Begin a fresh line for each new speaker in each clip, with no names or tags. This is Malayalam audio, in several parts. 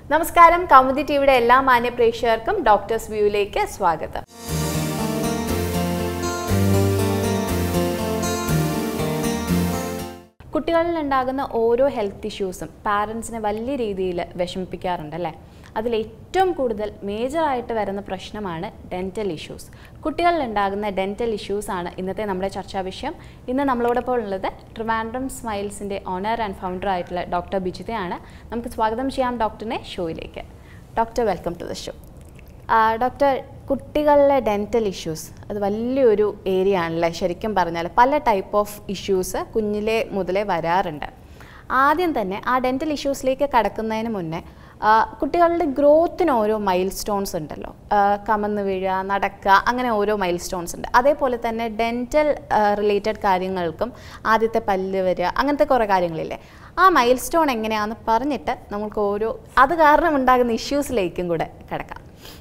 നമസ്കാരം കൗമുദി ടിവിയുടെ എല്ലാ മാന്യ പ്രേക്ഷകർക്കും ഡോക്ടേഴ്സ് വ്യൂയിലേക്ക് സ്വാഗതം കുട്ടികളിൽ ഉണ്ടാകുന്ന ഓരോ ഹെൽത്ത് ഇഷ്യൂസും പാരൻസിനെ വലിയ രീതിയിൽ വിഷമിപ്പിക്കാറുണ്ട് അല്ലേ അതിൽ ഏറ്റവും കൂടുതൽ മേജറായിട്ട് വരുന്ന പ്രശ്നമാണ് ഡെൻറ്റൽ ഇഷ്യൂസ് കുട്ടികളിൽ ഉണ്ടാകുന്ന ഡെൻറ്റൽ ഇഷ്യൂസ് ആണ് ഇന്നത്തെ നമ്മുടെ ചർച്ചാ വിഷയം ഇന്ന് നമ്മളോടൊപ്പം ഉള്ളത് ട്രിവാൻഡ്രം സ്മൈൽസിൻ്റെ ഓണർ ആൻഡ് ഫൗണ്ടർ ആയിട്ടുള്ള ഡോക്ടർ ബിജിതയാണ് നമുക്ക് സ്വാഗതം ചെയ്യാം ഡോക്ടറിനെ ഷോയിലേക്ക് doctor welcome to the show doctor കുട്ടികളിലെ ഡെൻറ്റൽ ഇഷ്യൂസ് അത് വലിയൊരു ഏരിയ ആണല്ലേ ശരിക്കും പറഞ്ഞാൽ പല ടൈപ്പ് ഓഫ് ഇഷ്യൂസ് കുഞ്ഞിലെ മുതലേ വരാറുണ്ട് ആദ്യം തന്നെ ആ ഡെൻറ്റൽ ഇഷ്യൂസിലേക്ക് കടക്കുന്നതിന് മുന്നേ ആ, കുട്ടികളുടെ ഗ്രോത്തിന് ഓരോ മൈൽ സ്റ്റോൺസ് ഉണ്ടല്ലോ ആ, കമന്ന് വീഴുക നടക്കുക അങ്ങനെ ഓരോ മൈൽ സ്റ്റോൺസ് ഉണ്ട് അതേപോലെ തന്നെ ഡെൻറ്റൽ റിലേറ്റഡ് കാര്യങ്ങൾക്കും ആദ്യത്തെ പല്ല് വരിക അങ്ങനത്തെ കുറേ കാര്യങ്ങളില്ലേ ആ മൈൽ സ്റ്റോൺ എങ്ങനെയാണെന്ന് പറഞ്ഞിട്ട് നമുക്ക് ഓരോ അത് കാരണം ഉണ്ടാകുന്ന ഇഷ്യൂസിലേക്കും കൂടെ കിടക്കാം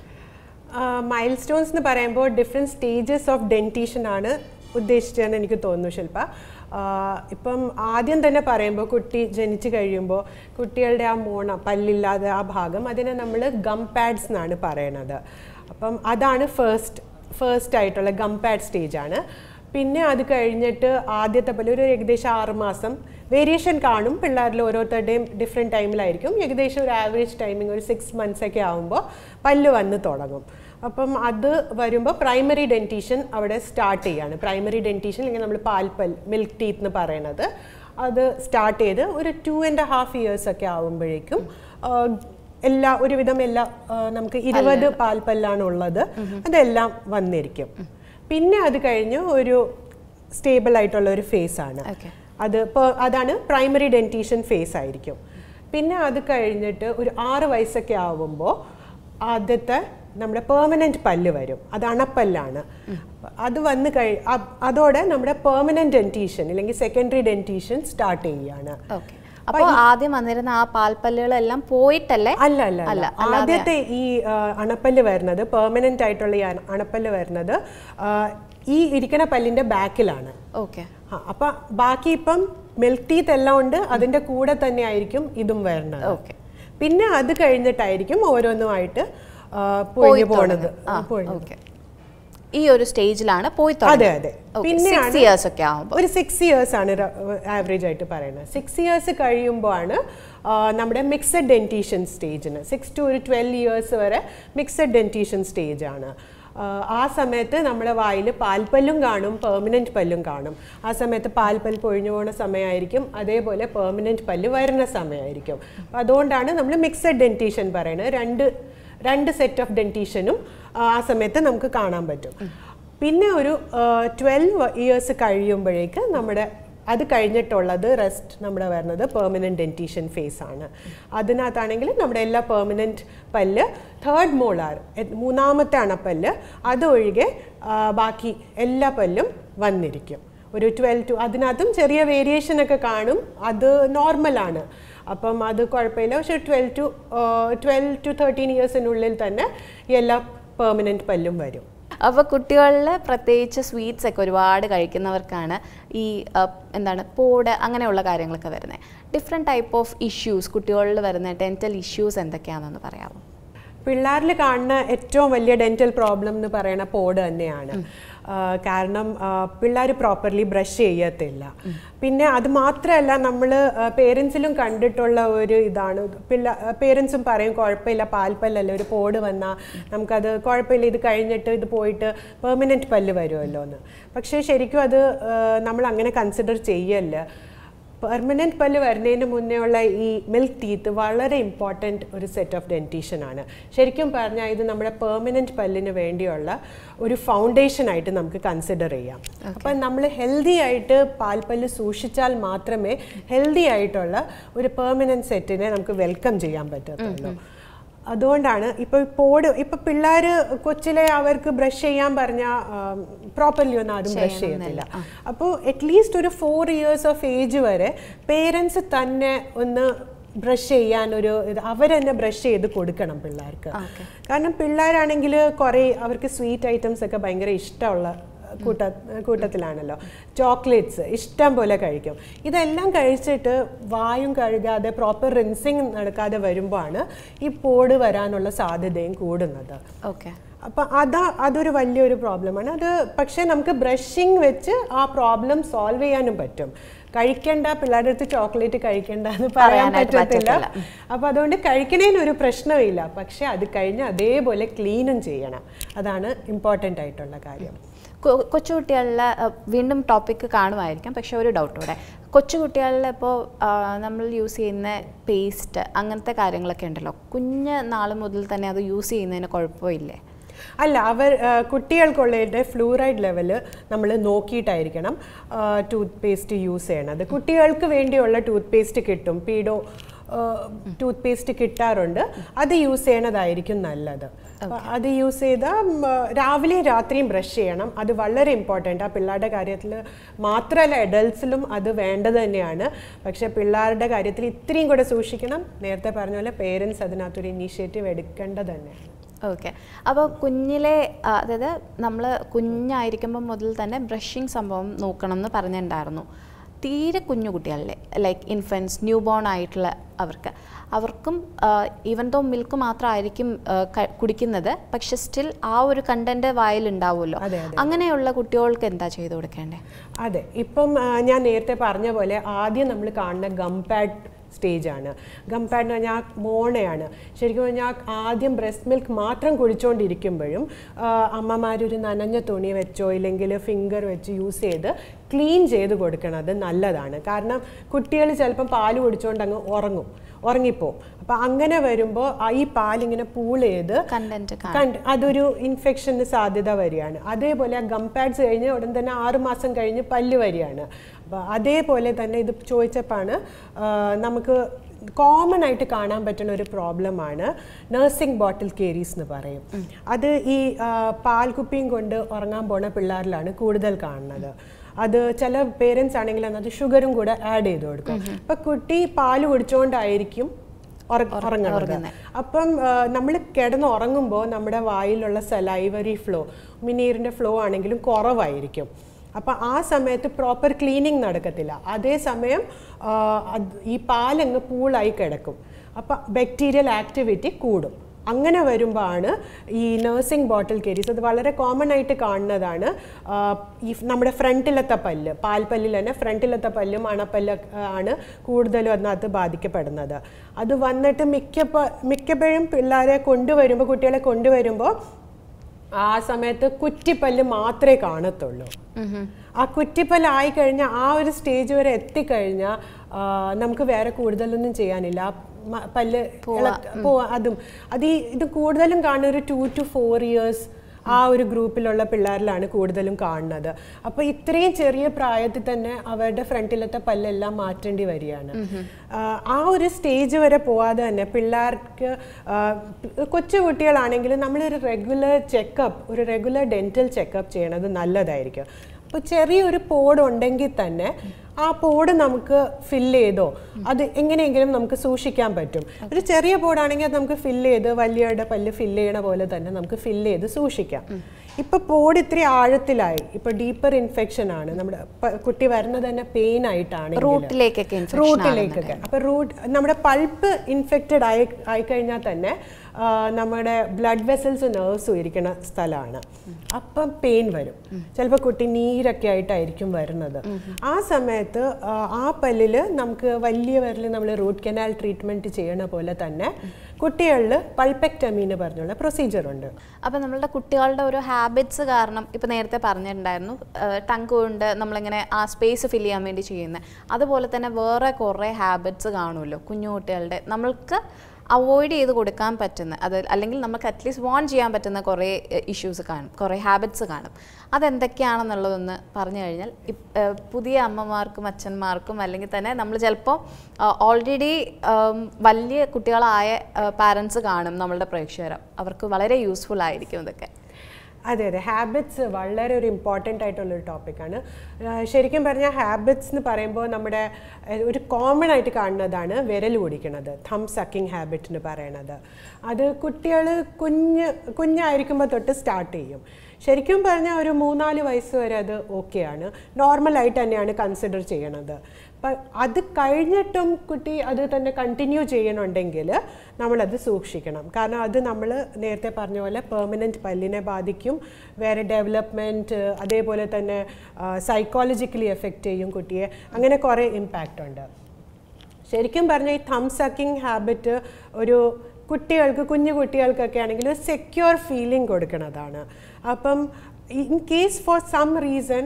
മൈൽ സ്റ്റോൺസ് എന്ന് പറയുമ്പോൾ ഡിഫറെൻറ്റ് സ്റ്റേജസ് ഓഫ് ഡെൻറ്റീഷൻ ആണ് ഉദ്ദേശിച്ചതെന്ന് എനിക്ക് തോന്നുന്നു ശില്പ ആ, ഇപ്പം ആദ്യം തന്നെ പറയുമ്പോൾ കുട്ടി ജനിച്ചു കഴിയുമ്പോൾ കുട്ടികളുടെ ആ മോണ പല്ലില്ലാതെ ആ ഭാഗം അതിനെ നമ്മൾ ഗം പാഡ്സ് എന്നാണ് പറയണത് അപ്പം അതാണ് ഫസ്റ്റ് ഫസ്റ്റ് ആയിട്ടുള്ള ഗം പാഡ് സ്റ്റേജ് ആണ് പിന്നെ അത് കഴിഞ്ഞിട്ട് ആദ്യത്തെ പോലെ ഒരു ഏകദേശം ആറ് മാസം വേരിയേഷൻ കാണും പിള്ളേരിൽ ഓരോരുത്തരുടെയും ഡിഫറെൻറ്റ് ടൈമിലായിരിക്കും ഏകദേശം ഒരു ആവറേജ് ടൈമിങ് ഒരു സിക്സ് മന്ത്സ് ഒക്കെ ആകുമ്പോൾ പല്ല് വന്ന് തുടങ്ങും അപ്പം അത് വരുമ്പോൾ പ്രൈമറി ഡെൻറ്റീഷൻ അവിടെ സ്റ്റാർട്ട് ചെയ്യാണ് പ്രൈമറി ഡെൻറ്റീഷൻ അല്ലെങ്കിൽ നമ്മൾ പാൽപ്പൽ മിൽക്ക് ടീത്ത് എന്ന് പറയണത് അത് സ്റ്റാർട്ട് ചെയ്ത് ഒരു ടു ആൻഡ് ഹാഫ് ഇയേഴ്സ് ഒക്കെ ആകുമ്പോഴേക്കും ആ, എല്ലാ ഒരുവിധം എല്ലാ ആ, നമുക്ക് ഇരുപത് പാൽപ്പല്ലാണ് ഉള്ളത് അതെല്ലാം വന്നിരിക്കും പിന്നെ അത് കഴിഞ്ഞ് ഒരു സ്റ്റേബിൾ ആയിട്ടുള്ള ഒരു ഫേസ് ആണ്
Okay.
അത് പ- അതാണ് പ്രൈമറി ഡെൻറ്റീഷൻ ഫേസ് ആയിരിക്കും പിന്നെ അത് കഴിഞ്ഞിട്ട് ഒരു ആറ് വയസ്സൊക്കെ ആവുമ്പോൾ ആദ്യത്തെ നമ്മുടെ പെർമനൻറ്റ് പല്ല് വരും അത് അണപ്പല്ലാണ് അത് വന്ന് കഴി അ- അതോടെ നമ്മുടെ പെർമനൻറ്റ് ഡെൻറ്റീഷൻ അല്ലെങ്കിൽ സെക്കൻഡറി ഡെൻറ്റീഷൻ സ്റ്റാർട്ട് ചെയ്യുകയാണ്
ഓക്കെ അപ്പോൾ ആദ്യം വന്നിരുന്ന ആ പാൽപ്പല്ലുകളെല്ലാം പോയിട്ടല്ലേ
അല്ല അല്ല അല്ല ആദ്യത്തെ ഈ ആ, അണപ്പല്ല് വരുന്നത് പെർമനന്റ് ആയിട്ടുള്ള ഈ അണ- അണപ്പല്ല് വരുന്നത് ആ, ഈ ഇരിക്കണ പല്ലിന്റെ ബാക്കിലാണ്
ഓക്കെ
ആ, അപ്പൊ ബാക്കി ഇപ്പം മിൽക്ക് ടീത്ത് എല്ലാം ഉണ്ട് അതിന്റെ കൂടെ തന്നെ ആയിരിക്കും ഇതും വരുന്നത്
Okay.
പിന്നെ അത് കഴിഞ്ഞിട്ടായിരിക്കും ഓരോന്നുമായിട്ട് ആ, പൊഴിഞ്ഞു പോണത് പൊഴിഞ്ഞു
ഓക്കെ ഈ ഒരു സ്റ്റേജിലാണ് പോയി
അതെ അതെ
സിക്സ് ഇയേഴ്സ് ഒക്കെ ആവുമ്പോൾ
ഒരു സിക്സ് ഇയേഴ്സ് ആണ് ആവറേജ് ആയിട്ട് പറയുന്നത് സിക്സ് ഇയേഴ്സ് കഴിയുമ്പോൾ ആണ് ആ, നമ്മുടെ മിക്സഡ് ഡെൻറ്റീഷൻ സ്റ്റേജിന് സിക്സ് ടു ഒരു ട്വൽവ് ഇയേഴ്സ് വരെ മിക്സഡ് ഡെൻറ്റീഷൻ സ്റ്റേജ് ആണ് ആ, ആ സമയത്ത് നമ്മുടെ വായിൽ പാൽപ്പല്ലും കാണും പെർമനൻറ്റ് പല്ലും കാണും ആ സമയത്ത് പാൽപ്പല്ല് പൊഴിഞ്ഞു പോകുന്ന സമയമായിരിക്കും അതേപോലെ പെർമനൻറ്റ് പല്ല് വരുന്ന സമയമായിരിക്കും അപ്പോൾ അതുകൊണ്ടാണ് നമ്മൾ മിക്സഡ് ഡെൻറ്റീഷൻ പറയുന്നത് രണ്ട് രണ്ട് സെറ്റ് ഓഫ് ഡെൻറ്റീഷനും ആ സമയത്ത് നമുക്ക് കാണാൻ പറ്റും പിന്നെ ഒരു ട്വൽവ് ഇയേഴ്സ് കഴിയുമ്പോഴേക്ക് നമ്മുടെ അത് കഴിഞ്ഞിട്ടുള്ളത് റെസ്റ്റ് നമ്മുടെ വരുന്നത് പെർമനൻറ്റ് ഡെൻറ്റീഷൻ ഫേസ് ആണ് അതിനകത്താണെങ്കിൽ നമ്മുടെ എല്ലാ പെർമനൻറ്റ് പല്ല് തേർഡ് മോളാർ മൂന്നാമത്തെ അണപ്പല്ല് അതൊഴികെ ആ, ബാക്കി എല്ലാ പല്ലും വന്നിരിക്കും ഒരു ട്വൽവ് ടു അതിനകത്തും ചെറിയ വേരിയേഷൻ ഒക്കെ കാണും അത് നോർമലാണ് അപ്പം അത് കുഴപ്പമില്ല പക്ഷെ twelve to twelve to thirteen ഇയേഴ്സിനുള്ളിൽ തന്നെ എല്ലാ പെർമനൻറ്റ് പല്ലും വരും
അപ്പോൾ കുട്ടികളിൽ പ്രത്യേകിച്ച് സ്വീറ്റ്സ് ഒക്കെ ഒരുപാട് കഴിക്കുന്നവർക്കാണ് ഈ ആ, എന്താണ് പോട് അങ്ങനെയുള്ള കാര്യങ്ങളൊക്കെ വരുന്നത് ഡിഫറെൻറ്റ് ടൈപ്പ് ഓഫ് ഇഷ്യൂസ് കുട്ടികളിൽ വരുന്ന ഡെൻറ്റൽ ഇഷ്യൂസ് എന്തൊക്കെയാണെന്ന് പറയാമോ
പിള്ളേരിൽ കാണുന്ന ഏറ്റവും വലിയ ഡെൻറ്റൽ പ്രോബ്ലം എന്ന് പറയുന്ന പോട് തന്നെയാണ് ആ, കാരണം പിള്ളേർ പ്രോപ്പർലി ബ്രഷ് ചെയ്യത്തില്ല പിന്നെ അത് മാത്രമല്ല നമ്മൾ പേരൻസിലും കണ്ടിട്ടുള്ള ഒരു ഇതാണ് പിള്ള പേരൻസും പറയും കുഴപ്പമില്ല പാൽപ്പല്ലല്ല ഒരു പോട് വന്നാൽ നമുക്കത് കുഴപ്പമില്ല ഇത് കഴിഞ്ഞിട്ട് ഇത് പോയിട്ട് പെർമനൻറ്റ് പല്ല് വരുമല്ലോ എന്ന് പക്ഷേ ശരിക്കും അത് നമ്മൾ അങ്ങനെ കൺസിഡർ ചെയ്യല്ല പെർമനൻറ്റ് പല്ല് വരുന്നതിന് മുന്നേ ഉള്ള ഈ മിൽക്ക് ടീത്ത് വളരെ ഇമ്പോർട്ടൻറ്റ് ഒരു സെറ്റ് ഓഫ് ഡെൻറ്റീഷൻ ആണ് ശരിക്കും പറഞ്ഞാൽ ഇത് നമ്മുടെ പെർമനൻറ്റ് പല്ലിന് വേണ്ടിയുള്ള ഒരു ഫൗണ്ടേഷൻ ആയിട്ട് നമുക്ക് കൺസിഡർ ചെയ്യാം അപ്പം നമ്മൾ ഹെൽത്തി ആയിട്ട് പാൽപ്പല്ല് സൂക്ഷിച്ചാൽ മാത്രമേ ഹെൽത്തി ആയിട്ടുള്ള ഒരു പെർമനൻറ്റ് സെറ്റിനെ നമുക്ക് വെൽക്കം ചെയ്യാൻ പറ്റത്തുള്ളൂ അതുകൊണ്ടാണ് ഇപ്പോൾ പോട് ഇപ്പൊ പിള്ളേർ കൊച്ചിലെ അവർക്ക് ബ്രഷ് ചെയ്യാൻ പറഞ്ഞാൽ പ്രോപ്പർലി ഒന്നും ആരും ബ്രഷ് ചെയ്യത്തില്ല അപ്പോൾ അറ്റ്ലീസ്റ്റ് ഒരു ഫോർ ഇയേഴ്സ് ഓഫ് ഏജ് വരെ പേരൻസ് തന്നെ ഒന്ന് ബ്രഷ് ചെയ്യാൻ ഒരു ഇത് അവർ തന്നെ ബ്രഷ് ചെയ്ത് കൊടുക്കണം പിള്ളേർക്ക് കാരണം പിള്ളേരാണെങ്കിൽ കുറേ അവർക്ക് സ്വീറ്റ് ഐറ്റംസ് ഒക്കെ ഭയങ്കര ഇഷ്ടമുള്ള കൂട്ട കൂട്ടത്തിലാണല്ലോ ചോക്ലേറ്റ്സ് ഇഷ്ടം പോലെ കഴിക്കും ഇതെല്ലാം കഴിച്ചിട്ട് വായും കഴുകാതെ പ്രോപ്പർ റിൻസിങ് നടക്കാതെ വരുമ്പോഴാണ് ഈ പോട് വരാനുള്ള സാധ്യതയും കൂടുന്നത്
ഓക്കെ
അപ്പം അതാ അതൊരു വലിയൊരു പ്രോബ്ലമാണ് അത് പക്ഷേ നമുക്ക് ബ്രഷിങ് വെച്ച് ആ പ്രോബ്ലം സോൾവ് ചെയ്യാനും പറ്റും കഴിക്കേണ്ട പിള്ളേരുടെ അടുത്ത് ചോക്ലേറ്റ് കഴിക്കേണ്ട എന്ന് പറയാൻ
പറയാനായിട്ട്
പറ്റത്തില്ല
പറ്റത്തില്ല.
അപ്പം അതുകൊണ്ട് കഴിക്കണേന് ഒരു പ്രശ്നമില്ല പക്ഷേ അത് കഴിഞ്ഞ് അതേപോലെ ക്ലീനും ചെയ്യണം അതാണ് ഇമ്പോർട്ടൻ്റ് ആയിട്ടുള്ള കാര്യം
കൊ- കൊച്ചുകുട്ടികളിലെ അഹ്, വീണ്ടും ടോപ്പിക്ക് കാണുമായിരിക്കും പക്ഷെ ഒരു ഡൗട്ട് കൂടെ കൊച്ചുകുട്ടികളിൽ ഇപ്പോൾ നമ്മൾ യൂസ് ചെയ്യുന്ന പേസ്റ്റ് അങ്ങനത്തെ കാര്യങ്ങളൊക്കെ ഉണ്ടല്ലോ കുഞ്ഞ് നാൾ മുതൽ തന്നെ അത് യൂസ് ചെയ്യുന്നതിന് കുഴപ്പമില്ലേ
അല്ല അവർ ആ, കുട്ടികൾക്കുള്ളതിൻ്റെ ഫ്ലൂറൈഡ് ലെവൽ നമ്മൾ നോക്കിയിട്ടായിരിക്കണം ടൂത്ത് പേസ്റ്റ് യൂസ് ചെയ്യണത് കുട്ടികൾക്ക് വേണ്ടിയുള്ള ടൂത്ത് പേസ്റ്റ് കിട്ടും പീഡോ ടൂത്ത് പേസ്റ്റ് കിട്ടാറുണ്ട് അത് യൂസ് ചെയ്യണതായിരിക്കും നല്ലത് അപ്പൊ അത് യൂസ് ചെയ്താൽ രാവിലെയും രാത്രിയും ബ്രഷ് ചെയ്യണം അത് വളരെ ഇമ്പോർട്ടൻ്റ് ആ പിള്ളേരുടെ കാര്യത്തിൽ മാത്രമല്ല അഡൽട്ട്സിലും അത് വേണ്ടത് തന്നെയാണ് പക്ഷെ പിള്ളേരുടെ കാര്യത്തിൽ ഇത്രയും കൂടെ സൂക്ഷിക്കണം നേരത്തെ പറഞ്ഞ പോലെ പേരൻസ് അതിനകത്തൊരു ഇനീഷ്യേറ്റീവ് എടുക്കേണ്ടത് തന്നെയാണ്
ഓക്കെ അപ്പോൾ കുഞ്ഞിലെ ആ, അതായത് നമ്മൾ കുഞ്ഞായിരിക്കുമ്പോൾ മുതൽ തന്നെ ബ്രഷിങ് സംഭവം നോക്കണം എന്ന് പറഞ്ഞിട്ടുണ്ടായിരുന്നു തീരെ കുഞ്ഞു കുട്ടികളിലെ ലൈക്ക് ഇൻഫൻസ് ന്യൂ ബോൺ ആയിട്ടുള്ള അവർക്ക് അവർക്കും ഈവൻ ദോ മിൽക്ക് മാത്രമായിരിക്കും ആ, ക- കുടിക്കുന്നത് പക്ഷെ സ്റ്റിൽ ആ ഒരു കണ്ടന്റ് വായിലുണ്ടാവുമല്ലോ
അതെ, അതെ.
അങ്ങനെയുള്ള കുട്ടികൾക്ക് എന്താ ചെയ്തു കൊടുക്കേണ്ടത്
അതെ ഇപ്പം ആ, ഞാൻ നേരത്തെ പറഞ്ഞ പോലെ ആദ്യം നമ്മൾ കാണുന്ന ഗംപാഡ് സ്റ്റേജാണ് ഗംപാഡ് എന്ന് പറഞ്ഞാൽ മോണയാണ് ശരിക്കും പറഞ്ഞാൽ ആദ്യം ബ്രസ്റ്റ് മിൽക്ക് മാത്രം കുടിച്ചുകൊണ്ടിരിക്കുമ്പോഴും അമ്മമാരൊരു നനഞ്ഞ തുണി വെച്ചോ ഇല്ലെങ്കിൽ ഫിംഗർ വെച്ച് യൂസ് ചെയ്ത് ക്ലീൻ ചെയ്ത് കൊടുക്കണത് നല്ലതാണ് കാരണം കുട്ടികൾ ചിലപ്പം പാല് കുടിച്ചുകൊണ്ട് അങ്ങ് ഉറങ്ങും ഉറങ്ങിപ്പോവും അപ്പം അങ്ങനെ വരുമ്പോൾ ഈ പാലിങ്ങനെ പൂൾ ചെയ്ത്
കണ്ടന്റ്
കണ്ട് അതൊരു ഇൻഫെക്ഷന് സാധ്യത വരികയാണ് അതേപോലെ ആ ഗം പാഡ്സ് കഴിഞ്ഞ് ഉടൻ തന്നെ ആറ് മാസം കഴിഞ്ഞ് പല്ല് വരികയാണ് അപ്പോൾ അതേപോലെ തന്നെ ഇത് ചോദിച്ചപ്പോഴാണ് നമുക്ക് കോമൺ ആയിട്ട് കാണാൻ പറ്റുന്ന ഒരു പ്രോബ്ലമാണ് നഴ്സിംഗ് ബോട്ടിൽ കേരീസ് എന്ന് പറയും അത് ഈ ആ, പാൽക്കുപ്പിയും കൊണ്ട് ഉറങ്ങാൻ പോണ പിള്ളേരിലാണ് കൂടുതൽ കാണുന്നത് അത് ചില പേരൻസ് ആണെങ്കിൽ അതിനകത്ത് ഷുഗറും കൂടെ ആഡ് ചെയ്ത് കൊടുക്കും അപ്പൊ കുട്ടി പാല് കുടിച്ചുകൊണ്ടായിരിക്കും ഉറ- ഉറങ്ങുന്നത് അപ്പം നമ്മൾ കിടന്ന് ഉറങ്ങുമ്പോൾ നമ്മുടെ വായിലുള്ള സലൈവറി ഫ്ലോ മിനീറിൻ്റെ ഫ്ലോ ആണെങ്കിലും കുറവായിരിക്കും അപ്പം ആ സമയത്ത് പ്രോപ്പർ ക്ലീനിങ് നടക്കത്തില്ല അതേസമയം ആ, അത് ഈ പാലങ്ങ് പൂളായി കിടക്കും അപ്പം ബാക്ടീരിയൽ ആക്ടിവിറ്റി കൂടും അങ്ങനെ വരുമ്പോഴാണ് ഈ നഴ്സിംഗ് ബോട്ടിൽ കേരീസ് അത് വളരെ കോമൺ ആയിട്ട് കാണുന്നതാണ് ആ, ഈ നമ്മുടെ ഫ്രണ്ടിലത്തെ പല്ല് പാൽപ്പല്ലിൽ തന്നെ ഫ്രണ്ടിലത്തെ പല്ലും അണപ്പല്ല് ആണ് കൂടുതലും അതിനകത്ത് ബാധിക്കപ്പെടുന്നത് അത് വന്നിട്ട് മിക്ക മിക്കപ്പോഴും പിള്ളേരെ കൊണ്ടുവരുമ്പോൾ കുട്ടികളെ കൊണ്ടുവരുമ്പോൾ ആ സമയത്ത് കുറ്റിപ്പല്ല് മാത്രമേ കാണത്തുള്ളൂ ആ കുറ്റിപ്പല്ല് ആയി കഴിഞ്ഞാൽ ആ ഒരു സ്റ്റേജ് വരെ എത്തിക്കഴിഞ്ഞാൽ നമുക്ക് വേറെ കൂടുതലൊന്നും ചെയ്യാനില്ല ആ മ- പല്ല് ഇളക്ക- പോവാ അതും അത് ഈ ഇത് കൂടുതലും കാണുന്ന ഒരു ടു ടു ഫോർ ഇയേഴ്സ് ആ ഒരു ഗ്രൂപ്പിലുള്ള പിള്ളേരിലാണ് കൂടുതലും കാണുന്നത് അപ്പോൾ ഇത്രയും ചെറിയ പ്രായത്തിൽ തന്നെ അവരുടെ ഫ്രണ്ടിലത്തെ പല്ലെല്ലാം മാറ്റേണ്ടി വരികയാണ് ആ, ആ ഒരു സ്റ്റേജ് വരെ പോവാതെ തന്നെ പിള്ളേർക്ക് ആ, കൊച്ചു കുട്ടികളാണെങ്കിലും നമ്മളൊരു റെഗുലർ ചെക്കപ്പ് ഒരു റെഗുലർ ഡെൻറ്റൽ ചെക്കപ്പ് ചെയ്യണത് നല്ലതായിരിക്കും അപ്പോൾ ചെറിയൊരു പോഡ് ഉണ്ടെങ്കിൽ തന്നെ ആ പോഡ് നമുക്ക് ഫില്ല് ചെയ്തോ അത് എങ്ങനെയെങ്കിലും നമുക്ക് സൂക്ഷിക്കാൻ പറ്റും ഒരു ചെറിയ പോഡാണെങ്കിൽ അത് നമുക്ക് ഫില്ല് ചെയ്ത് വലിയയുടെ പല്ല് ഫില്ല് ചെയ്യണ പോലെ തന്നെ നമുക്ക് ഫില്ല് ചെയ്ത് സൂക്ഷിക്കാം ഇപ്പൊ പോഡ് ഇത്തിരി ആഴത്തിലായി ഇപ്പൊ ഡീപ്പർ ഇൻഫെക്ഷൻ ആണ് നമ്മുടെ പ- കുട്ടി വരുന്നത് തന്നെ പെയിൻ ആയിട്ടാണ്
റൂട്ടിലേക്കൊക്കെ ഇൻഫെക്ഷൻ
റൂട്ടിലേക്കൊക്കെ അപ്പൊ റൂട്ട് നമ്മുടെ പൾപ്പ് ഇൻഫെക്റ്റഡ് ആയി ആയിക്കഴിഞ്ഞാൽ തന്നെ ആ, നമ്മുടെ ബ്ലഡ് വെസൽസ് നെർവ്സും ഇരിക്കുന്ന സ്ഥലമാണ് അപ്പം പെയിൻ വരും ചിലപ്പോൾ കുട്ടി നീരൊക്കെ ആയിട്ടായിരിക്കും വരുന്നത് ആ സമയത്ത് ആ, ആ പല്ലില് നമുക്ക് വലിയ വിരൽ നമ്മൾ റൂട്ട് കനാൽ ട്രീറ്റ്മെന്റ് ചെയ്യണ പോലെ തന്നെ കുട്ടികളിൽ പൾപ്പെക്ടമി എന്ന് പറഞ്ഞുള്ള പ്രൊസീജിയർ ഉണ്ട്
അപ്പം നമ്മളുടെ കുട്ടികളുടെ ഒരു ഹാബിറ്റ്സ് കാരണം ഇപ്പം നേരത്തെ പറഞ്ഞിട്ടുണ്ടായിരുന്നു ടങ്ക് കൊണ്ട് നമ്മളിങ്ങനെ ആ സ്പേസ് ഫില്ല് ചെയ്യാൻ വേണ്ടി ചെയ്യുന്നത് അതുപോലെ തന്നെ വേറെ കുറേ ഹാബിറ്റ്സ് കാണുമല്ലോ കുഞ്ഞു കുട്ടികളുടെ നമ്മൾക്ക് അവോയ്ഡ് ചെയ്ത് കൊടുക്കാൻ പറ്റുന്ന അത് അല്ലെങ്കിൽ നമുക്ക് അറ്റ്ലീസ്റ്റ് വാൺ ചെയ്യാൻ പറ്റുന്ന കുറേ ഇഷ്യൂസ് കാണും കുറേ ഹാബിറ്റ്സ് കാണും അതെന്തൊക്കെയാണെന്നുള്ളതൊന്ന് പറഞ്ഞു കഴിഞ്ഞാൽ ഇപ്- ഏഹ് പുതിയ അമ്മമാർക്കും അച്ഛന്മാർക്കും അല്ലെങ്കിൽ തന്നെ നമ്മൾ ചിലപ്പോൾ ഓൾറെഡി വലിയ കുട്ടികളായ പാരൻസ് കാണും നമ്മളുടെ പ്രേക്ഷകർ അവർക്ക് വളരെ യൂസ്ഫുൾ ആയിരിക്കും ഇതൊക്കെ
അതെ അതെ ഹാബിറ്റ്സ് വളരെ ഒരു ഇമ്പോർട്ടൻ്റ് ആയിട്ടുള്ളൊരു ടോപ്പിക്കാണ് ശരിക്കും പറഞ്ഞാൽ ഹാബിറ്റ്സ് എന്ന് പറയുമ്പോൾ നമ്മുടെ ഏഹ്, ഒരു കോമൺ ആയിട്ട് കാണുന്നതാണ് വിരൽ ഓടിക്കുന്നത് തം സക്കിങ് ഹാബിറ്റ് എന്ന് പറയണത് അത് കുട്ടികൾ കുഞ്ഞ് കുഞ്ഞായിരിക്കുമ്പോൾ തൊട്ട് സ്റ്റാർട്ട് ചെയ്യും ശരിക്കും പറഞ്ഞാൽ ഒരു മൂന്നാല് വയസ്സ് വരെ അത് ഓക്കെയാണ് നോർമലായിട്ട് തന്നെയാണ് കൺസിഡർ ചെയ്യണത് അപ്പം അത് കഴിഞ്ഞിട്ടും കുട്ടി അത് തന്നെ കണ്ടിന്യൂ ചെയ്യണമെങ്കിൽ നമ്മളത് സൂക്ഷിക്കണം കാരണം അത് നമ്മൾ നേരത്തെ പറഞ്ഞ പോലെ പെർമനൻറ്റ് പല്ലിനെ ബാധിക്കും വേറെ ഡെവലപ്മെൻറ്റ് അതേപോലെ തന്നെ സൈക്കോളജിക്കലി എഫക്റ്റ് ചെയ്യും കുട്ടിയെ അങ്ങനെ കുറേ ഇമ്പാക്റ്റ് ഉണ്ട് ശരിക്കും പറഞ്ഞാൽ ഈ തം സക്കിംഗ് ഹാബിറ്റ് ഒരു കുട്ടികൾക്ക് കുഞ്ഞു കുട്ടികൾക്കൊക്കെ ആണെങ്കിൽ ഒരു സെക്യൂർ ഫീലിംഗ് കൊടുക്കുന്നതാണ് അപ്പം in case for some reason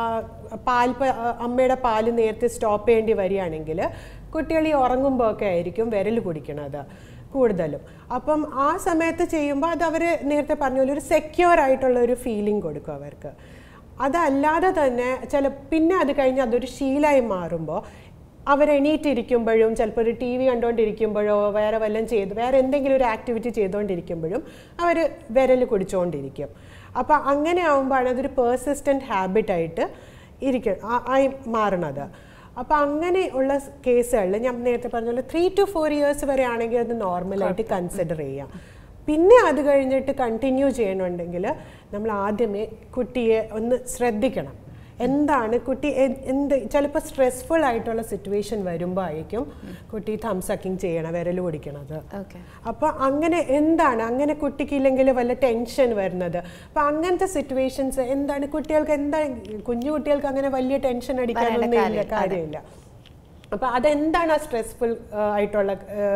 പാൽ പ- ആ, അമ്മയുടെ പാല് നേരത്തെ സ്റ്റോപ്പ് ചെയ്യേണ്ടി വരികയാണെങ്കിൽ കുട്ടികൾ ഈ ഉറങ്ങുമ്പോൾ ഒക്കെ ആയിരിക്കും വിരൽ കുടിക്കണത് കൂടുതലും അപ്പം ആ സമയത്ത് ചെയ്യുമ്പോൾ അത് അവർ നേരത്തെ പറഞ്ഞ പോലെ ഒരു സെക്യൂർ ആയിട്ടുള്ള ഒരു ഫീലിംഗ് കൊടുക്കും അവർക്ക് അതല്ലാതെ തന്നെ ചില പിന്നെ അത് കഴിഞ്ഞ് അതൊരു ശീലമായി മാറുമ്പോൾ അവരെണീറ്റിരിക്കുമ്പോഴും ചിലപ്പോൾ ഒരു ടി വി കണ്ടുകൊണ്ടിരിക്കുമ്പോഴോ വേറെ വല്ലതും ചെയ്ത് വേറെ എന്തെങ്കിലും ഒരു ആക്ടിവിറ്റി ചെയ്തുകൊണ്ടിരിക്കുമ്പോഴും അവർ വിരൽ കുടിച്ചുകൊണ്ടിരിക്കും അപ്പോൾ അങ്ങനെ ആകുമ്പോഴാണ് അതൊരു പേഴ്സിസ്റ്റൻ്റ് ഹാബിറ്റായിട്ട് ഇരിക്കും ആ- ആയി മാറണത് അപ്പോൾ അങ്ങനെ ഉള്ള കേസുകളിൽ ഞാൻ നേരത്തെ പറഞ്ഞ പോലെ ത്രീ ടു ഫോർ ഇയേഴ്സ് വരെ ആണെങ്കിൽ അത് നോർമലായിട്ട് കൺസിഡർ ചെയ്യാം പിന്നെ അത് കഴിഞ്ഞിട്ട് കണ്ടിന്യൂ ചെയ്യണമെങ്കിൽ നമ്മൾ ആദ്യമേ കുട്ടിയെ ഒന്ന് ശ്രദ്ധിക്കണം എന്താണ് കുട്ടി എ- എന്ത് ചിലപ്പോൾ സ്ട്രെസ്ഫുൾ ആയിട്ടുള്ള സിറ്റുവേഷൻ വരുമ്പോൾ ആയിരിക്കും കുട്ടി തം സക്കിങ് ചെയ്യണം വിരൽ കുടിക്കണത്
ഓക്കെ
അപ്പോൾ അങ്ങനെ എന്താണ് അങ്ങനെ കുട്ടിക്ക് ഇല്ലെങ്കിൽ വല്ല ടെൻഷൻ വരുന്നത് അപ്പോൾ അങ്ങനത്തെ സിറ്റുവേഷൻസ് എന്താണ് കുട്ടികൾക്ക് എന്താ കുഞ്ഞു കുട്ടികൾക്ക് അങ്ങനെ വലിയ ടെൻഷൻ അടിക്കാനൊന്നും ഇല്ല കാര്യമില്ല അപ്പോൾ അതെന്താണ് ആ സ്ട്രെസ്ഫുൾ ആയിട്ടുള്ള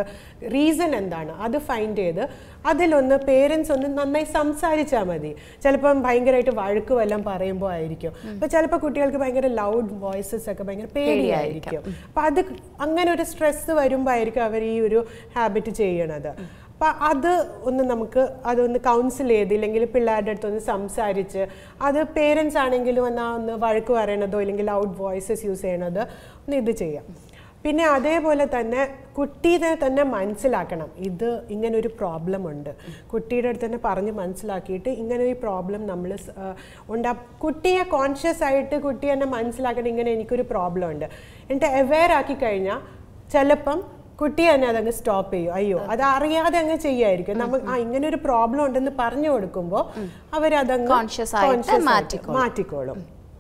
റീസൺ എന്താണ് അത് ഫൈൻഡ് ചെയ്ത് അതിലൊന്ന് പേരൻസ് ഒന്ന് നന്നായി സംസാരിച്ചാൽ മതി ചിലപ്പം ഭയങ്കരമായിട്ട് വഴക്ക് വല്ലതും പറയുമ്പോൾ ആയിരിക്കും അപ്പോൾ ചിലപ്പോൾ കുട്ടികൾക്ക് ഭയങ്കര ലൗഡ് വോയിസസ് ഒക്കെ ഭയങ്കര പേടിയായിരിക്കും അപ്പോൾ അത് അങ്ങനെ ഒരു സ്ട്രെസ് വരുമ്പോൾ ആയിരിക്കും അവർ ഈ ഒരു ഹാബിറ്റ് ചെയ്യണത് അപ്പം അത് ഒന്ന് നമുക്ക് അതൊന്ന് കൗൺസിൽ ചെയ്ത് ഇല്ലെങ്കിൽ പിള്ളേരുടെ അടുത്ത് ഒന്ന് സംസാരിച്ച് അത് പേരൻസ് ആണെങ്കിലും എന്നാ ഒന്ന് വഴക്ക് പറയണതോ ഇല്ലെങ്കിൽ ലൗഡ് വോയിസസ് യൂസ് ചെയ്യണത് ഒന്ന് ഇത് ചെയ്യാം പിന്നെ അതേപോലെ തന്നെ കുട്ടീനെ തന്നെ മനസ്സിലാക്കണം ഇത് ഇങ്ങനെ ഒരു പ്രോബ്ലം ഉണ്ട് കുട്ടിയുടെ അടുത്ത് തന്നെ പറഞ്ഞ് മനസ്സിലാക്കിയിട്ട് ഇങ്ങനെ ഒരു പ്രോബ്ലം നമ്മൾ ഉണ്ടാ കുട്ടിയെ കോൺഷ്യസ് ആയിട്ട് കുട്ടി തന്നെ മനസ്സിലാക്കണം ഇങ്ങനെ എനിക്കൊരു പ്രോബ്ലം ഉണ്ട് എന്നിട്ട് അവെയർ ആക്കി കഴിഞ്ഞാൽ ചിലപ്പം കുട്ടി തന്നെ അതങ്ങ് സ്റ്റോപ്പ് ചെയ്യും അയ്യോ അത് അറിയാതെ അങ്ങ് ചെയ്യായിരിക്കും നമുക്ക് ആ ഇങ്ങനെ ഒരു പ്രോബ്ലം ഉണ്ടെന്ന് പറഞ്ഞു കൊടുക്കുമ്പോൾ അവരതങ്ങ്
Conscious ആയിട്ട്
conscious ആയിട്ട്
മാറ്റിക്കോളും.
മാറ്റിക്കോളും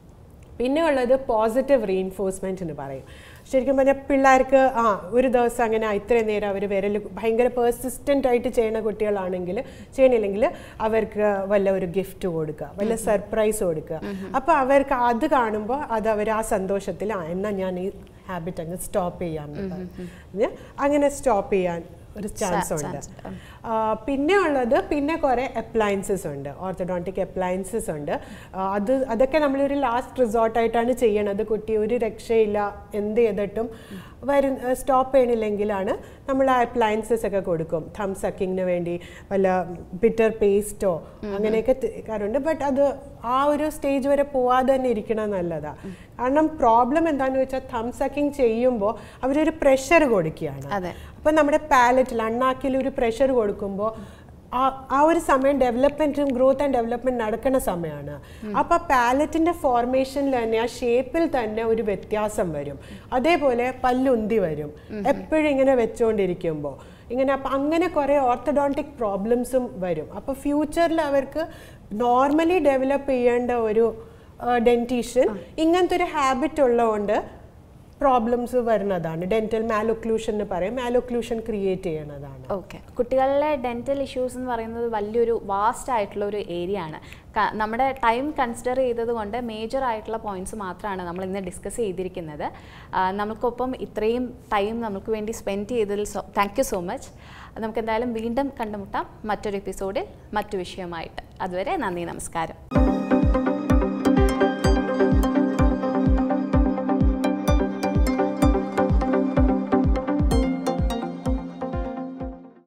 പിന്നെ ഉള്ളത് പോസിറ്റീവ് റീഇൻഫോഴ്സ്മെന്റ് എന്ന് പറയും ശരിക്കും പറഞ്ഞാൽ പിള്ളേർക്ക് ആ ഒരു ദിവസം അങ്ങനെ ഇത്രയും നേരം അവർ വിരൽ ഭയങ്കര പേഴ്സിസ്റ്റൻ്റ് ആയിട്ട് ചെയ്യുന്ന കുട്ടികളാണെങ്കിൽ ചെയ്യണില്ലെങ്കിൽ അവർക്ക് വല്ല ഒരു ഗിഫ്റ്റ് കൊടുക്കുക വല്ല സർപ്രൈസ് കൊടുക്കുക അപ്പോൾ അവർക്ക് അത് കാണുമ്പോൾ അത് അവർ ആ സന്തോഷത്തിൽ ആ എന്നാൽ ഞാൻ ഈ ഹാബിറ്റ് അങ്ങ് സ്റ്റോപ്പ് ചെയ്യാം എന്ന് പറഞ്ഞ് അങ്ങനെ സ്റ്റോപ്പ് ചെയ്യാൻ ഒരു ചാൻസ് ഉണ്ട്
chance ഉണ്ട്.
ആ, പിന്നെ ഉള്ളത് പിന്നെ കുറേ അപ്ലയൻസസ് ഉണ്ട് ഓർത്തഡോണ്ടിക് അപ്ലയൻസസ് ഉണ്ട് ആ, അത് അതൊക്കെ നമ്മളൊരു ലാസ്റ്റ് റിസോർട്ടായിട്ടാണ് ചെയ്യണത് കുട്ടി ഒരു രക്ഷയില്ല എന്ത് ചെയ്തിട്ടും വരും സ്റ്റോപ്പ് ചെയ്യണില്ലെങ്കിലാണ് നമ്മൾ ആ അപ്ലയൻസസ് ഒക്കെ കൊടുക്കും തം സക്കിങ്ങിന് വേണ്ടി വല്ല ബിറ്റർ പേസ്റ്റോ അങ്ങനെയൊക്കെ തരാറുണ്ട് ബട്ട് അത് ആ ഒരു സ്റ്റേജ് വരെ പോവാതെ തന്നെ ഇരിക്കണം നല്ലതാണ് കാരണം പ്രോബ്ലം എന്താണെന്ന് വെച്ചാൽ തം സക്കിങ് ചെയ്യുമ്പോൾ അവരൊരു പ്രഷർ കൊടുക്കുകയാണ്
അതെ.
അപ്പം നമ്മുടെ പാലറ്റിൽ അണ്ണാക്കിൽ ഒരു പ്രഷർ കൊടുക്കുമ്പോൾ ആ ആ ഒരു സമയം ഡെവലപ്മെന്റും ഗ്രോത്ത് ആൻഡ് ഡെവലപ്മെന്റ് നടക്കുന്ന സമയമാണ് അപ്പോൾ പാലറ്റിന്റെ ഫോർമേഷനിൽ തന്നെ ആ ഷേപ്പിൽ തന്നെ ഒരു വ്യത്യാസം വരും അതേപോലെ പല്ലുന്തി വരും എപ്പോഴും ഇങ്ങനെ വെച്ചുകൊണ്ടിരിക്കുമ്പോൾ ഇങ്ങനെ അപ്പം അങ്ങനെ കുറേ ഓർത്തഡോണ്ടിക് പ്രോബ്ലംസും വരും അപ്പോൾ ഫ്യൂച്ചറിൽ അവർക്ക് നോർമലി ഡെവലപ്പ് ചെയ്യേണ്ട ഒരു ഡെൻറ്റീഷ്യൻ ഇങ്ങനത്തെ ഒരു ഹാബിറ്റ് ഉള്ളതുകൊണ്ട് പ്രോബ്ലംസ് വരുന്നതാണ് ഡെന്റൽ മാലൊക്ലൂഷൻ എന്ന് പറയും മാലൊക്ലൂഷൻ ക്രിയേറ്റ് ചെയ്യണതാണ്
ഓക്കെ കുട്ടികളിലെ ഡെൻറ്റൽ ഇഷ്യൂസ് എന്ന് പറയുന്നത് വലിയൊരു വാസ്റ്റ് ആയിട്ടുള്ള ഒരു ഏരിയ ആണ് ക- നമ്മുടെ ടൈം കൺസിഡർ ചെയ്തത് കൊണ്ട് മേജർ ആയിട്ടുള്ള പോയിന്റ്സ് മാത്രമാണ് നമ്മൾ ഇന്ന് ഡിസ്കസ് ചെയ്തിരിക്കുന്നത് ആ, നമുക്കൊപ്പം ഇത്രയും ടൈം നമുക്ക് വേണ്ടി സ്പെൻഡ് ചെയ്തതിൽ താങ്ക് യു സോ മച്ച് നമുക്ക് എന്തായാലും വീണ്ടും കണ്ടുമുട്ടാം മറ്റൊരു എപ്പിസോഡിൽ മറ്റു വിഷയമായിട്ട് അതുവരെ നന്ദി നമസ്കാരം